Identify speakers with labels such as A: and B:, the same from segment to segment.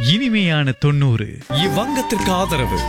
A: இனிமையான தொண்ணூறு
B: இவ்வங்கத்திற்கு ஆதரவு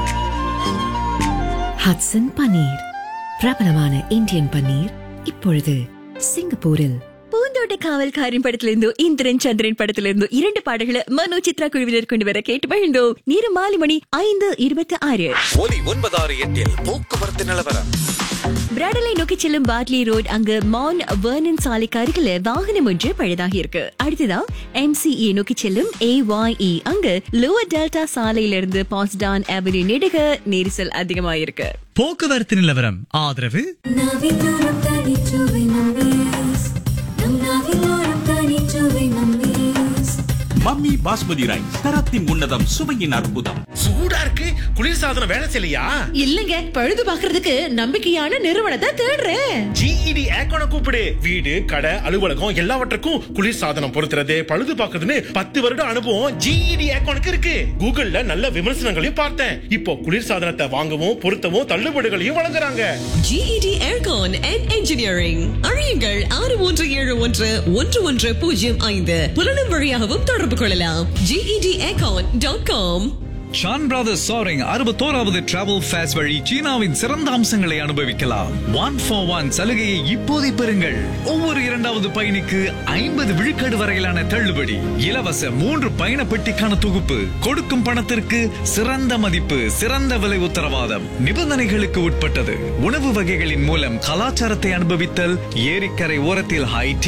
C: ஹட்சன் பன்னீர் பிரபலமான இந்தியன் பன்னீர் இப்பொழுது சிங்கப்பூரில்
D: பூந்தோட்ட காவல்காரின் படத்திலிருந்தோ இந்திரன் சந்திரன் படத்திலிருந்தோ இரண்டு பாடல்களை மனோ சித்ரா குழுவினர் கொண்டு வர கேட்டு மகிழ்ந்தோம் நேரம் மாலை மணி ஐந்து இருபத்தி ஆறு
B: ஒலி ஒன்பதாறு எட்டில் போக்குவரத்து நிலவரம்
D: பிராடலை நோக்கி செல்லும் பார்ட்லி ரோட் அங்கு மான் வேர்னன் சாலைக்கு அருகில வாகனம் ஒன்று பழுதாகி இருக்கு அடுத்ததா எம்சிஇ நோக்கி செல்லும் ஏஒய்இ அங்கு லோவர் டெல்டா சாலையிலிருந்து பாஸ்டான் அவென்யூ நெடுக நெரிசல் அதிகமாயிருக்கு
A: போக்குவரத்து நிலவரம் ஆதரவு
E: நாவிலோரம் தனிச்சுவை நம்மீஸ் நம் நாவிலோரம் தனிச்சுவை நம்மீஸ்
F: மம்மி பாஸ்மதி ரைஸ் தரத்தின் உன்னதம் சுவையின் அற்புதம்
G: சூடா இருக்கு குளிர்சாதனம் வேலை செய்யலையா
H: இல்லங்க பழுது பாக்குறதுக்கு நம்பிக்கையான நிறுவனத்தை தேடுறேன்
G: ஜிஇடி ஏக்கோன கூப்பிடு வீடு கடை அலுவலகம் எல்லாவற்றுக்கும் குளிர்சாதனம் பொருத்துறது பழுது பார்க்கறதுன்னு பத்து வருட அனுபவம் ஜிஇடி ஏக்கோனுக்கு இருக்கு கூகுள்ல நல்ல விமர்சனங்களையும் பார்த்தேன் இப்போ குளிர்சாதனத்தை வாங்கவும் பொருத்தவும் தள்ளுபடிகளையும் வழங்குறாங்க
I: GED Aircon and Engineering அறியுங்கள் ஆறு மூன்று ஏழு ஒன்று ஒன்று ஒன்று பூஜ்ஜியம் ஐந்து புலனும் வழியாகவும் தொடர்பு கொள்ளலாம் GED Aircon dot com
A: Shaan brothers சாரிங் அறுபத்தோராவது டிராவல் ஃபேஸ் வழி சீனாவின் சிறந்த அம்சங்களை அனுபவிக்கலாம் ஒன் ஃபார் ஒன் சலுகையை இப்போதே பெறுங்கள் ஒவ்வொரு இரண்டாவது பயணிக்கு ஐம்பது விழுக்காடு வரையிலான தள்ளுபடி இலவச மூன்று பயண பெட்டிக்கான தொகுப்பு கொடுக்கும் பணத்திற்கு சிறந்த மதிப்பு சிறந்த விலை உத்தரவாதம் நிபந்தனைகளுக்கு உட்பட்டது உணவு வகைகளின் மூலம் கலாச்சாரத்தை அனுபவித்தல் ஏரிக்கரை ஓரத்தில் ஹை